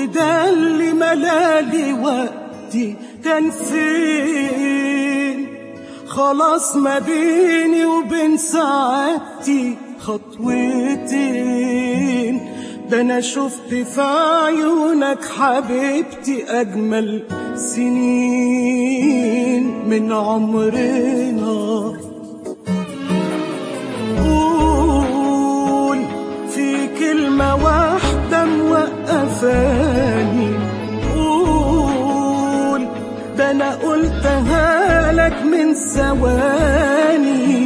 ده اللي ملالي وقتي كان فين خلاص ما بيني وبين سعادتي خطوتين ده انا شفت في عيونك حبيبتي اجمل سنين من عمرنا قول في كلمة واحدة موقفاني قول ده انا قلتها لك من ثواني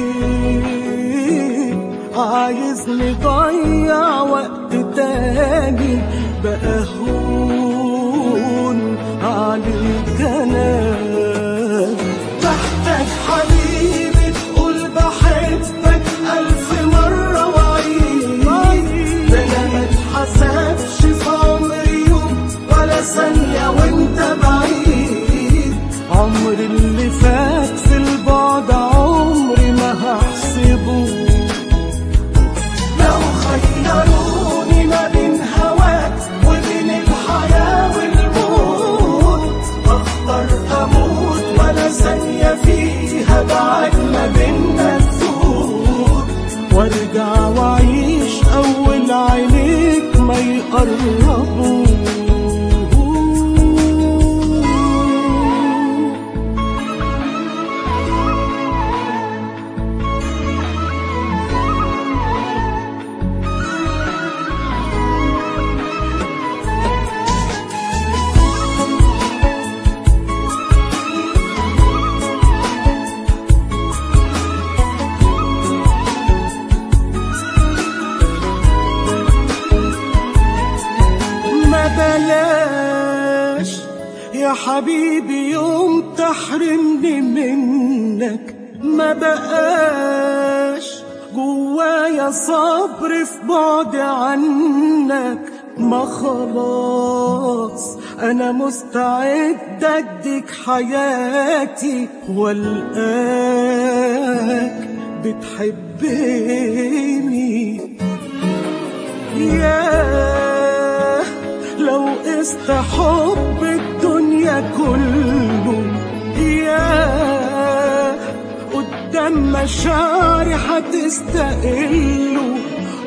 ليه عايزني ضيع وقت تاني بقى هون عليك انا تحتك حبيبي تقول بحبك ألف مرة وعيد ده أنا ما اتحسبش في عمري يوم ولا ثانية وأنت بعيد عمري اللي فات في البعد عمري ما هحسبه لو خيروني ما بين هواك وبين الحياة والموت اختار اموت ولا ثانية فيها بعد ما بينا تفوت وارجع واعيش اول عينيك ما يقربوا ما بلاش يا حبيبي يوم تحرمني منك ما بقاش جوايا صبر في بعد عنك ما خلاص انا مستعد اديك حياتي والقاك بتحبني ياه لو قست حب الدنيا كله ياه قدام مشاعري هتستقله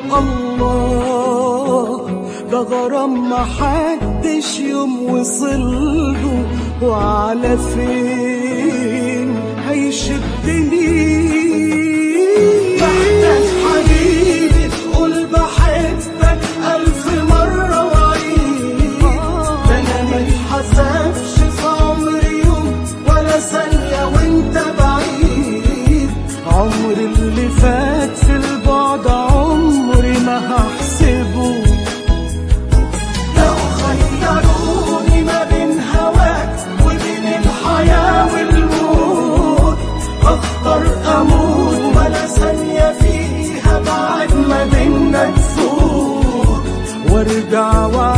الله ده غرام محدش يوم وصله وعلى فين هيشدني تحتك حبيبي تقول بحبك ألف مرة وعيد ده أنا ما اتحسبش في عمري يوم ولا ثانية وأنت بعيد عمري اللي فات في البعد عمري ما هحسبه لو خيروني ما بين هواك وبين الحياة والموت اختار اموت ولا ثانية فيها بعد ما بينا تفوت وارجع وعيش